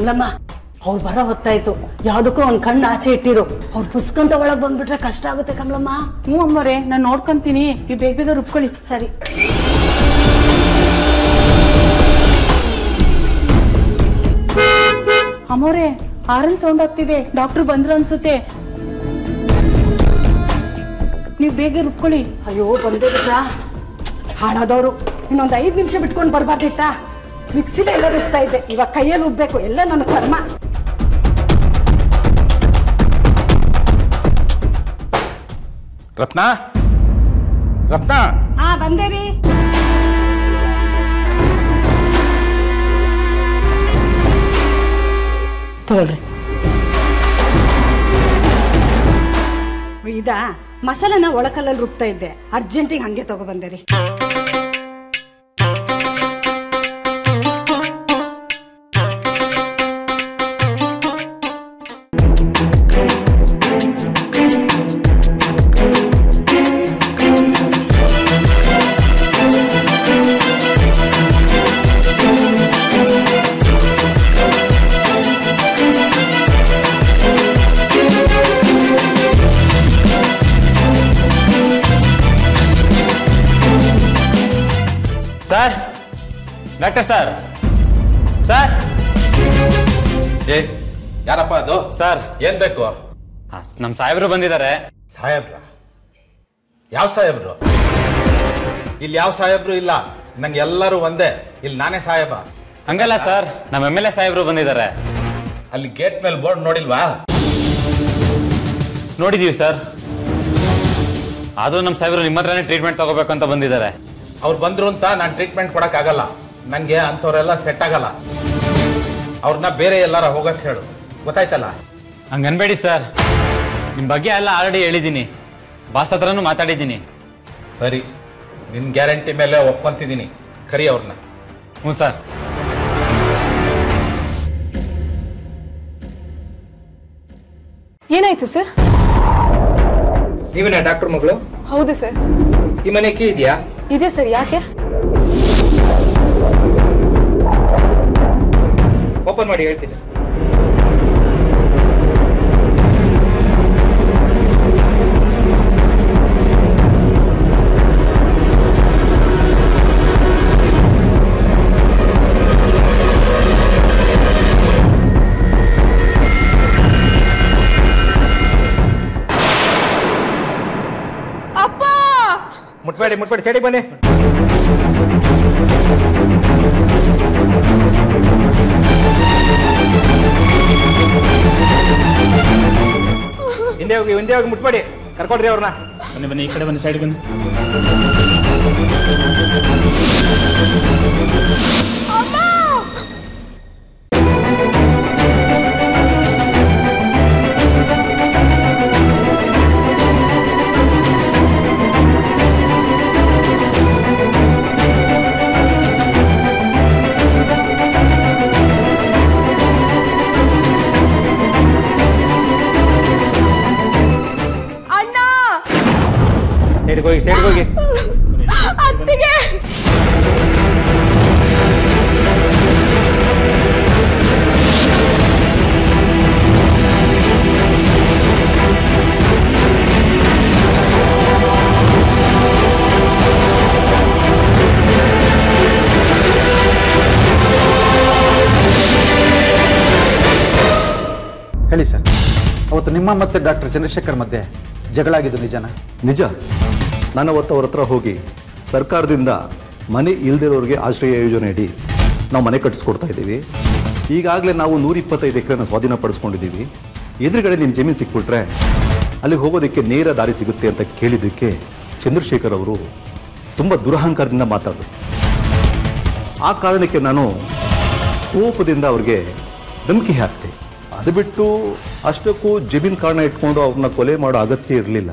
ಕಮಲಮ್ಮ ಅವ್ರು ಬರೋ ಹೊತ್ತಾಯ್ತು ಯಾವ್ದಕ್ಕೂ ಒಂದ್ ಕಣ್ಣು ಆಚೆ ಇಟ್ಟಿರು ಅವ್ರು ಪುಸ್ಕಂತ ಒಳಗ್ ಬಂದ್ಬಿಟ್ರೆ ಕಷ್ಟ ಆಗುತ್ತೆ ಕಮಲಮ್ಮ ಹ್ಞೂ ಅಮ್ಮವ್ರೆ ನಾನು ನೋಡ್ಕೊಂತೀನಿ ನೀವು ಬೇಗ ಬೇಗ ರುಬ್ಕೊಳ್ಳಿ ಸರಿ ಅಮ್ಮವ್ರೆ ಹಾರನ್ ಸೌಂಡ್ ಆಗ್ತಿದೆ ಡಾಕ್ಟರ್ ಬಂದ್ರು ಅನ್ಸುತ್ತೆ ನೀವು ಬೇಗ ರುಬ್ಕೊಳ್ಳಿ ಅಯ್ಯೋ ಬಂದೇ ಬಿಟ್ರಾ ಹಾಳಾದವರು ಇನ್ನೊಂದು ಐದು ನಿಮಿಷ ಬಿಟ್ಕೊಂಡು ಬರ್ಬಾರ್ದಿತ್ತಾ ಮಿಕ್ಸಿಲೇ ಎಲ್ಲ ರುಬ್ತಾ ಇದ್ದೆ ಇವಾಗ ಕೈಯಲ್ಲಿ ರುಬ್ಬೇಕು ಎಲ್ಲ ನನ್ನ ಕರ್ಮ ರತ್ನ ರತ್ನ ಹಾ ಬಂದೆ ರೀ ತಗೊಳ್ರಿ ಇದಾ ಮಸಾಲೆನ ಒಳಕಲ್ಲಲ್ಲಿ ರುಬ್ತಾ ಇದ್ದೆ ಅರ್ಜೆಂಟಿಗೆ ಹಂಗೆ ತಗೊಬಂದೆ ರೀ ಸರ್ ಡಾಕ್ಟರ್ ಸರ್ ಸರ್ ಏ ಯಾರಪ್ಪ ಅದು ಸರ್ ಏನ್ ಬೇಕು ನಮ್ಮ ಸಾಹೇಬರು ಬಂದಿದ್ದಾರೆ ಸಾಹೇಬ್ರ ಯಾವ ಸಾಹೇಬ್ರು ಇಲ್ಲಿ ಯಾವ ಸಾಹೇಬ್ರು ಇಲ್ಲ ನಂಗೆ ಎಲ್ಲರೂ ಒಂದೇ ಇಲ್ಲಿ ನಾನೇ ಸಾಹೇಬ ಹಂಗಲ್ಲ ಸರ್ ನಮ್ಮ ಎಮ್ ಎಲ್ ಎ ಸಾಹೇಬರು ಬಂದಿದ್ದಾರೆ ಅಲ್ಲಿ ಗೇಟ್ ಮೇಲೆ ಬೋರ್ಡ್ ನೋಡಿಲ್ವಾ ನೋಡಿದೀವಿ ಸರ್ ಆದ್ರೂ ನಮ್ಮ ಸಾಹೇಬರು ನಿಮ್ಮ ಹತ್ರನೇ ಟ್ರೀಟ್ಮೆಂಟ್ ತಗೋಬೇಕು ಅಂತ ಬಂದಿದ್ದಾರೆ ಅವ್ರು ಬಂದ್ರು ಅಂತ ನಾನು ಟ್ರೀಟ್ಮೆಂಟ್ ಕೊಡಕ್ ಆಗಲ್ಲ ನಂಗೆ ಅಂಥವ್ರೆಲ್ಲ ಸೆಟ್ ಆಗಲ್ಲ ಅವ್ರನ್ನ ಬೇರೆ ಎಲ್ಲಾರ ಹೋಗಕ್ ಹೇಳು ಗೊತ್ತಾಯ್ತಲ್ಲ ಹಂಗೆ ಅನ್ಬೇಡಿ ಸರ್ ನಿಮ್ಮ ಬಗ್ಗೆ ಎಲ್ಲ ಆಲ್ರೆಡಿ ಹೇಳಿದ್ದೀನಿ ಬಾಸ್ ಹತ್ರನೂ ಮಾತಾಡಿದ್ದೀನಿ ಸರಿ ನಿನ್ ಗ್ಯಾರಂಟಿ ಮೇಲೆ ಒಪ್ಕೊಂತಿದ್ದೀನಿ ಕರಿ ಅವ್ರನ್ನ ಹ್ಞೂ ಸರ್ ಏನಾಯ್ತು ಸರ್ ನೀವೇನಾ ಡಾಕ್ಟರ್ ಮಗಳು ಹೌದು ಸರ್ ಈ ಮನೆ ಕೀ ಇದೆಯಾ ಇದೆ ಸರ್ ಯಾಕೆ ಓಪನ್ ಮಾಡಿ ಹೇಳ್ತೀನಿ ಮುಟ್ಬೇಡಿ ಮುಟ್ಬೇಡಿ ಸೈಡಿಗೆ ಬನ್ನಿ ಹಿಂದೆ ಹೋಗಿ ಹಿಂದೆ ಹೋಗಿ ಮುಟ್ಬೇಡಿ ಕರ್ಕೊಡ್ರಿ ಅವ್ರನ್ನ ಬನ್ನಿ ಬನ್ನಿ ಈ ಕಡೆ ಬನ್ನಿ ಸೈಡ್ ಬನ್ನಿ ಅಣ್ಣ ಸೈಡ್ಗೆ ಹೋಗಿ ಸೈಡ್ಗೆ ಹೋಗಿ ಅತ್ತಿಗೆ ಹೇಳಿ ಸರ್ ಅವತ್ತು ನಿಮ್ಮ ಮತ್ತೆ ಡಾಕ್ಟರ್ ಚಂದ್ರಶೇಖರ್ ಮಧ್ಯೆ ಜಗಳ ಆಗಿದ್ದು ನಿಜನಾ ನಿಜ ನಾನು ಅವತ್ತು ಅವ್ರ ಹತ್ರ ಹೋಗಿ ಸರ್ಕಾರದಿಂದ ಮನೆ ಇಲ್ದಿರೋರಿಗೆ ಆಶ್ರಯ ಯೋಜನೆಯಡಿ ನಾವು ಮನೆ ಕಟ್ಟಿಸ್ಕೊಡ್ತಾ ಇದ್ದೀವಿ ಈಗಾಗಲೇ ನಾವು ನೂರ ಇಪ್ಪತ್ತೈದು ಎಕರೆನ ಸ್ವಾಧೀನಪಡಿಸ್ಕೊಂಡಿದ್ದೀವಿ ಎದುರುಗಡೆ ನಿಮ್ಮ ಜಮೀನು ಸಿಕ್ಬಿಟ್ರೆ ಅಲ್ಲಿಗೆ ಹೋಗೋದಕ್ಕೆ ನೇರ ದಾರಿ ಸಿಗುತ್ತೆ ಅಂತ ಕೇಳಿದ್ದಕ್ಕೆ ಚಂದ್ರಶೇಖರ್ ಅವರು ತುಂಬ ದುರಹಂಕಾರದಿಂದ ಮಾತಾಡಿದ್ರು ಆ ಕಾರಣಕ್ಕೆ ನಾನು ಕೋಪದಿಂದ ಅವ್ರಿಗೆ ಧಮಕಿ ಹಾಕ್ತೆ ಅದು ಬಿಟ್ಟು ಅಷ್ಟಕ್ಕೂ ಜಮೀನ್ ಕಾರಣ ಇಟ್ಕೊಂಡು ಅವ್ರನ್ನ ಕೊಲೆ ಮಾಡೋ ಅಗತ್ಯ ಇರಲಿಲ್ಲ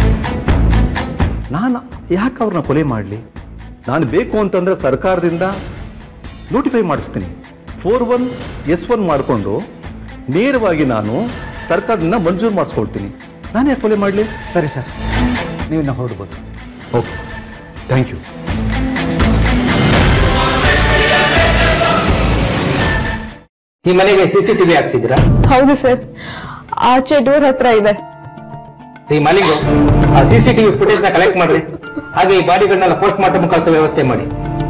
ನಾನು ಯಾಕೆ ಅವ್ರನ್ನ ಕೊಲೆ ಮಾಡಲಿ ನಾನು ಬೇಕು ಅಂತಂದ್ರೆ ಸರ್ಕಾರದಿಂದ ನೋಟಿಫೈ ಮಾಡಿಸ್ತೀನಿ ಫೋರ್ ಒನ್ ಎಸ್ ಒನ್ ಮಾಡಿಕೊಂಡು ನೇರವಾಗಿ ನಾನು ಸರ್ಕಾರದಿಂದ ಮಂಜೂರು ಮಾಡಿಸ್ಕೊಳ್ತೀನಿ ನಾನು ಯಾಕೆ ಕೊಲೆ ಮಾಡಲಿ ಸರಿ ಸರ್ ನೀವು ಇನ್ನು ಹೊರಡ್ಬೋದು ಓಕೆ ಥ್ಯಾಂಕ್ ಯು ಈ ಮನೆಗೆ ಸಿ ಸಿ ಟಿವಿ ಹಾಕ್ಸಿದ್ದೀರಾ ಹೌದು ಸರ್ ಆಚೆ ಡೋರ್ ಹತ್ರ ಇದೆ ಈ ಮನೆಗೂ ಆ ಸಿ ಸಿ ಟಿವಿ ಫುಟೇಜ್ ನ ಕಲೆಕ್ಟ್ ಮಾಡ್ರಿ ಹಾಗೆ ಈ ಬಾಡಿಗಳನ್ನೆಲ್ಲ ಪೋಸ್ಟ್ ಮಾರ್ಟಮ್ ಕಳಿಸೋ ವ್ಯವಸ್ಥೆ ಮಾಡಿ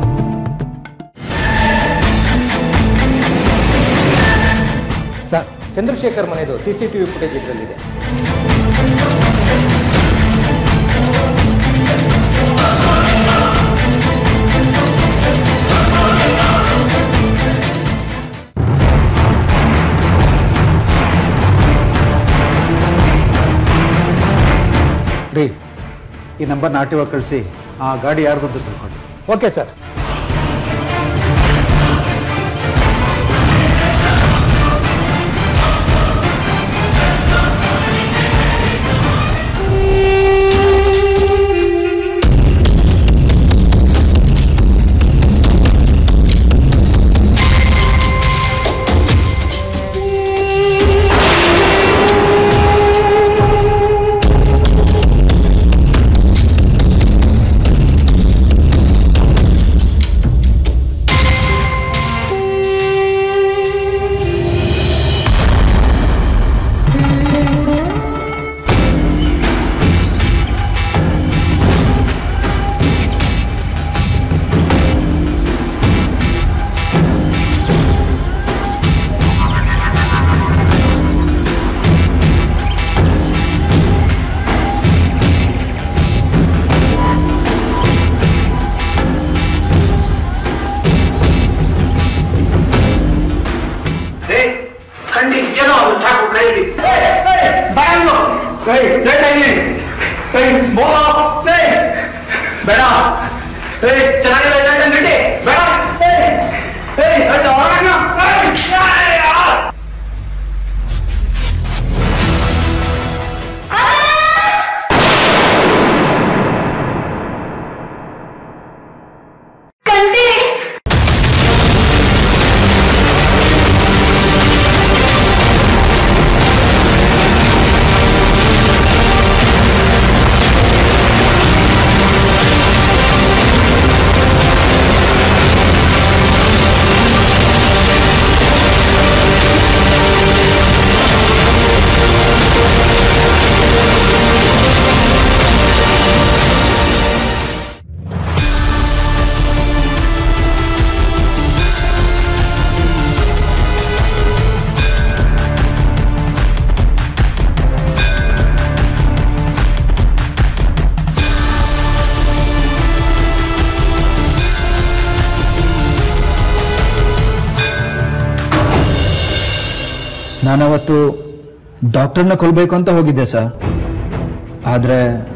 ಸರ್ ಚಂದ್ರಶೇಖರ್ ಮನೆದು ಸಿ ಸಿ ಟಿವಿ ಫುಟೇಜ್ ಇದರಲ್ಲಿದೆ ರೀ ಈ ನಂಬರ್ನ ಆರ್ ಟಿ ಒ ಕಳಿಸಿ ಆ ಗಾಡಿ ಯಾರ್ದು ಅಂತ ತಿಳ್ಕೊಂಡು ಓಕೆ ಸರ್ ನಾನವತ್ತು ಡಾಕ್ಟರ್ನ ಕೊಲ್ಬೇಕು ಅಂತ ಹೋಗಿದ್ದೆ ಸರ್ ಆದರೆ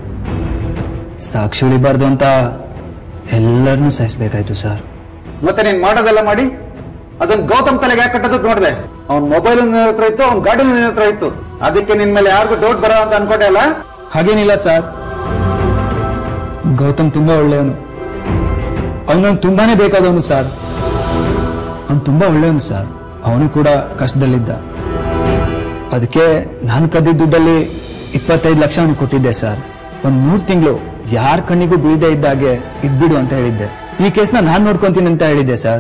ಸಾಕ್ಷಿ ಉಳಿಬಾರ್ದು ಅಂತ ಎಲ್ಲರನ್ನೂ ಸಹಿಸ್ಬೇಕಾಯ್ತು ಸರ್ ಮತ್ತೆ ನೀನ್ ಮಾಡೋದೆಲ್ಲ ಮಾಡಿ ಅದನ್ನ ಗೌತಮ್ ತಲೆಗೆ ಯಾಕೆ ಕಟ್ಟೋದಕ್ಕೆ ನೋಡಿದೆ ಅವ್ನ ಮೊಬೈಲ್ ನಿನ್ನ ಹತ್ರ ಇತ್ತು ಅವ್ನ ಗಾಡಿ ನಿನ್ನ ಹತ್ರ ಇತ್ತು ಅದಕ್ಕೆ ನಿನ್ ಮೇಲೆ ಯಾರಿಗೂ ಡೌಟ್ ಬರೋ ಅಂತ ಅನ್ಕೊಂಡೆ ಅಲ್ಲ ಹಾಗೇನಿಲ್ಲ ಸರ್ ಗೌತಮ್ ತುಂಬಾ ಒಳ್ಳೆಯವನು ಅವನು ತುಂಬಾನೇ ಬೇಕಾದವನು ಸರ್ ಅವನು ತುಂಬಾ ಒಳ್ಳೆಯವನು ಸರ್ ಅವನು ಕೂಡ ಕಷ್ಟದಲ್ಲಿದ್ದ ಅದಕ್ಕೆ ನಾನು ಕದ್ದಿದ್ದ ದುಡ್ಡಲ್ಲಿ ಇಪ್ಪತ್ತೈದು ಲಕ್ಷ ಅವನಿಗೆ ಕೊಟ್ಟಿದ್ದೆ ಸರ್ ಒಂದ್ ಮೂರು ತಿಂಗಳು ಯಾರ ಕಣ್ಣಿಗೂ ಬೀಳದೆ ಇದ್ದಾಗೆ ಇದ್ಬಿಡು ಅಂತ ಹೇಳಿದ್ದೆ ಈ ಕೇಸ್ನ ನಾನು ನೋಡ್ಕೊಂತೀನಿ ಅಂತ ಹೇಳಿದ್ದೆ ಸರ್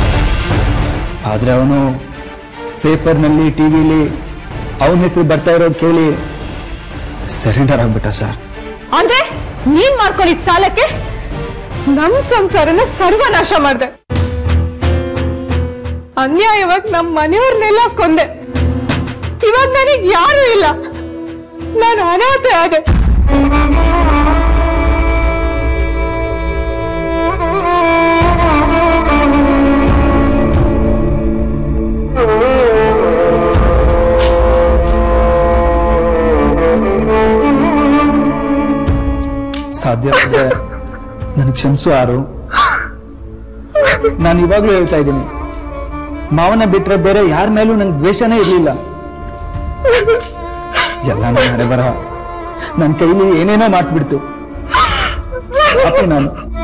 ಆದ್ರೆ ಅವನು ಪೇಪರ್ನಲ್ಲಿ ಟಿವಿಲಿ ಅವನ ಹೆಸರು ಬರ್ತಾ ಇರೋದು ಕೇಳಿ ಸರೆಂಡರ್ ಆಗ್ಬಿಟ್ಟ ಸರ್ ಅಂದ್ರೆ ನೀನ್ ಮಾಡ್ಕೊಂಡಿದ್ ಸಾಲಕ್ಕೆ ನಮ್ ಸಂಸಾರನ ಸರ್ವನಾಶ ಮಾಡ್ದೆ ಅನ್ಯಾಯವಾಗಿ ನಮ್ ಮನೆಯವ್ರನ್ನೆಲ್ಲ ಕೊಂದೆ ಇವಾಗ ನನಗ್ ಯಾರು ಇಲ್ಲ ನಾನು ಅನಾಥೆ ಆದೆ ಸಾಧ್ಯ ಆದ್ರೆ ನನಗೆ ಕ್ಷಮಿಸು ಆರು ನಾನು ಇವಾಗ್ಲೂ ಹೇಳ್ತಾ ಇದ್ದೀನಿ ಮಾವನ ಬಿಟ್ರೆ ಬೇರೆ ಯಾರ ಮೇಲೂ ನನ್ ದ್ವೇಷನೇ ಇರ್ಲಿಲ್ಲ ಎಲ್ಲ ನನ್ನ ಹಣೆ ಬರಹ ನನ್ನ ಕೈಲಿ ಏನೇನೋ ಮಾಡಿಸ್ಬಿಡ್ತು ಪಾಪಿ ನಾನು